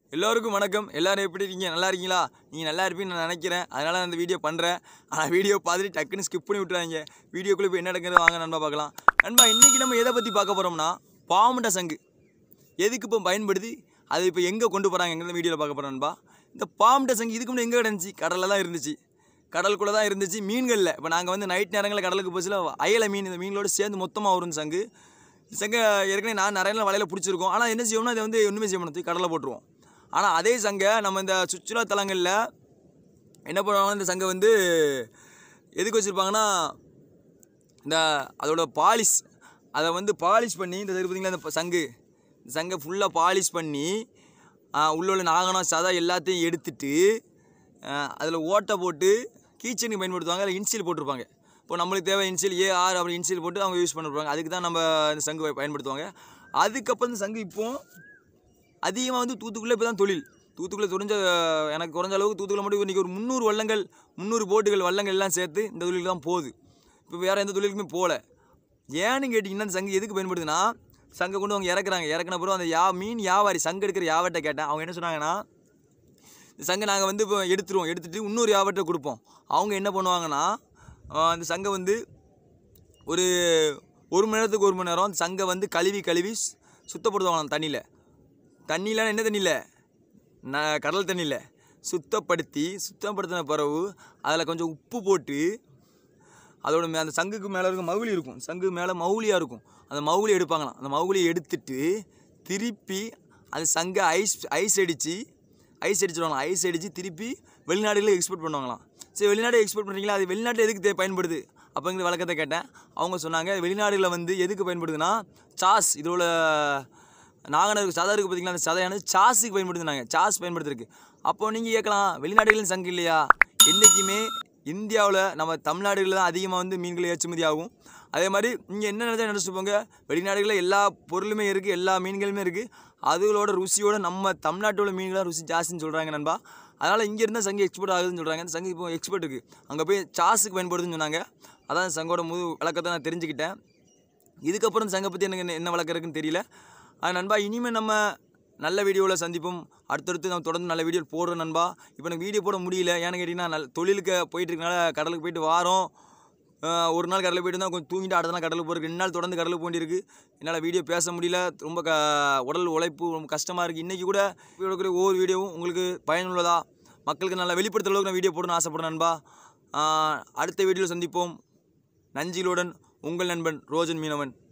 எல்லோருக்கும் வணக்கம் எல்லாரும் எப்படி இருக்கீங்க நல்லா இருக்கீங்களா நீங்கள் நல்லா இருப்பீங்கன்னு நான் நினைக்கிறேன் அதனால் நான் இந்த வீடியோ பண்ணுறேன் ஆனால் வீடியோ பார்த்துட்டு டக்குன்னு ஸ்கிப் பண்ணி விட்டுறாங்க வீடியோக்குள்ளே போய் என்ன நடக்குது வாங்க நண்பா பார்க்கலாம் நண்பா இன்றைக்கி நம்ம எதை பற்றி பார்க்க போகிறோம்னா பாம்புண்ட சங்கு எதுக்கு இப்போ பயன்படுது அது இப்போ எங்கே கொண்டு போகிறாங்கிறத வீடியோவில் பார்க்க போகிறோம் நண்பா இந்த பாம்புண்ட சங்கு இதுக்கு முன்னாடி எங்கே கிடந்துச்சு கடலில் தான் இருந்துச்சு கடலுக்குள்ளே தான் இருந்துச்சு மீன்களில் இப்போ நாங்கள் வந்து நைட் நேரங்களில் கடலுக்கு போச்சுல அயலை மீன் இந்த மீன்களோடு சேர்ந்து மொத்தமாக வரும் சங்கு இந்த சங்கை ஏற்கனவே நான் நிறைய நாள் வலையில் பிடிச்சிருக்கோம் ஆனால் என்ன செய்வோம்னா அதை வந்து ஒன்றுமே செய்ய மாட்டோம் கடலில் போட்டுருவோம் ஆனால் அதே சங்கை நம்ம இந்த சுற்றுலா தலங்களில் என்ன பண்ணுவாங்கன்னா இந்த சங்கை வந்து எதுக்கு வச்சுருப்பாங்கன்னா இந்த அதோட பாலிஷ் அதை வந்து பாலிஷ் பண்ணி இந்த இது பார்த்தீங்களா இந்த சங்கு இந்த சங்கை ஃபுல்லாக பாலிஷ் பண்ணி ஆ, உள்ள உள்ள நாகனம் சதை எல்லாத்தையும் எடுத்துட்டு அதில் ஓட்டை போட்டு கீச்சனுக்கு பயன்படுத்துவாங்க அதில் இன்சியல் போட்டிருப்பாங்க இப்போ நம்மளுக்கு தேவை இன்சியல் ஏ ஆர் அப்படி இன்சியல் போட்டு அவங்க யூஸ் பண்ணிருப்பாங்க அதுக்கு தான் நம்ம இந்த சங்கு பய- பயன்படுத்துவாங்க அதுக்கப்புறம் இந்த சங்கு இப்போது அதிகமாக வந்து தூத்துக்குள்ளே இப்போ தான் தொழில் தூத்துக்குள்ளே துறைஞ்ச எனக்கு குறைஞ்ச அளவுக்கு தூத்துக்குள்ள மட்டும் இன்றைக்கி ஒரு முந்நூறு வள்ளங்கள் முந்நூறு போட்டுகள் வள்ளங்கள் எல்லாம் சேர்த்து இந்த தொழிலுக்கு தான் போகுது இப்போ வேறு எந்த தொழிலுக்குமே போகல ஏன்னு கேட்டிங்கன்னா அந்த சங்கு எதுக்கு பயன்படுதுன்னா சங்கை கொண்டு அவங்க இறக்குறாங்க இறக்குன பிறகு அந்த யா மீன் வியாபாரி சங்கு எடுக்கிற வியாபாரிட்ட கேட்டேன் அவங்க என்ன சொன்னாங்கன்னா இந்த சங்கை நாங்கள் வந்து இப்போ எடுத்துருவோம் எடுத்துட்டு இன்னொரு வியாபாரத்தை கொடுப்போம் அவங்க என்ன பண்ணுவாங்கன்னா ஆஹ் அந்த சங்கை வந்து ஒரு ஒரு மணி நேரத்துக்கு ஒரு மணி நேரம் அந்த சங்கை வந்து கழுவி கழுவி சு- சுத்தப்படுத்துவாங்களாம் தண்ணியில் தண்ணியில் என்ன தண்ணியில் ந கடல் தண்ணியில் சுத்தப்படுத்தி சுத்தப்படுத்தின பிறகு அதில் கொஞ்சம் உப்பு போட்டு அதோட மே அந்த சங்குக்கு மேலே இருக்க மவுளி இருக்கும் சங்கு மேலே மவுளியாக இருக்கும் அந்த மவுளி எடுப்பாங்களாம் அந்த மவுளியை எடுத்துட்டு திருப்பி அந்த சங்கை ஐஸ் ஐஸ் அடித்து ஐஸ் அடிச்சிடுவாங்களாம் ஐஸ் அடித்து திருப்பி வெளிநாடுகளுக்கு எக்ஸ்போர்ட் பண்ணுவாங்களாம் சரி வெளிநாடு எக்ஸ்போர்ட் பண்ணுறீங்களா அது வெளிநாட்டில் எதுக்கு தே- பயன்படுது அப்போங்கிற வழக்கத்தை கேட்டேன் அவங்க சொன்னாங்க வெளிநாடுகளில் வந்து எதுக்கு பயன்படுதுன்னா சாஸ் இதோட நாகனருக்கு சதை இருக்குது பார்த்தீங்களா அந்த சதையானது சாஸுக்கு பயன்படுத்துனாங்க சாஸ் பயன்படுத்திருக்கு அப்போ நீங்கள் கேட்கலாம் வெளிநாடுகளின் சங்கு இல்லையா என்றைக்குமே இந்தியாவில் நம்ம தமிழ்நாடுகளில் தான் அதிகமாக வந்து மீன்கள் ஏற்றுமதி ஆகும் அதே மாதிரி இங்கே என்ன நினைச்சா நினச்சிட்டு போங்க வெளிநாடுகளில் எல்லா பொருளுமே இருக்குது எல்லா மீன்களுமே இருக்குது அதுகளோட ருசியோட நம்ம தமிழ்நாட்டோட மீன்களோட ருசி ஜாஸ்தின்னு சொல்கிறாங்க நண்பா அதனால் இங்கே இருந்தால் சங்கு எக்ஸ்போர்ட் ஆகுதுன்னு சொல்கிறாங்க அந்த சங்கு இப்போ எக்ஸ்போர்ட் இருக்குது அங்கே போய் சாஸுக்கு பயன்படுதுன்னு சொன்னாங்க அதான் இந்த சங்கோட முழு விளக்கத்தை நான் தெரிஞ்சுக்கிட்டேன் இதுக்கப்புறம் இந்த சங்கை பற்றி எனக்கு என்ன- என்ன வழக்கம் இருக்குன்னு தெரியல அது நண்பா இனிமேல் நம்ம நல்ல வீடியோவில் சந்திப்போம் அடுத்தடுத்து நம்ம தொடர்ந்து நல்ல வீடியோ போடுறோம் நண்பா இப்போ எனக்கு வீடியோ போட முடியல ஏன்னு கேட்டிங்கன்னா நல்ல தொழிலுக்கு போயிட்டு இருக்கனால கடலுக்கு போயிட்டு வாரோம் ஆஹ் ஒரு நாள் கடலுக்கு போயிட்டு தான் கொஞ்சம் தூங்கிட்டு அடுத்த நாள் கடலுக்கு போகிறதுக்கு ரெண்டு நாள் தொடர்ந்து கடலுக்கு போண்டிருக்கு என்னால் வீடியோ பேச முடியல ரொம்ப க உடல் உழைப்பு ரொம்ப கஷ்டமாக இருக்குது இன்றைக்கி கூட வீடியோ ஒவ்வொரு வீடியோவும் உங்களுக்கு பயனுள்ளதா மக்களுக்கு நல்லா வெளிப்படுத்துற அளவுக்கு நான் வீடியோ போடணும்னு ஆசைப்படுறேன் நண்பா ஆஹ் அடுத்த வீடியோவில் சந்திப்போம் நஞ்சிலுடன் உங்கள் நண்பன் ரோஜன் மீனவன்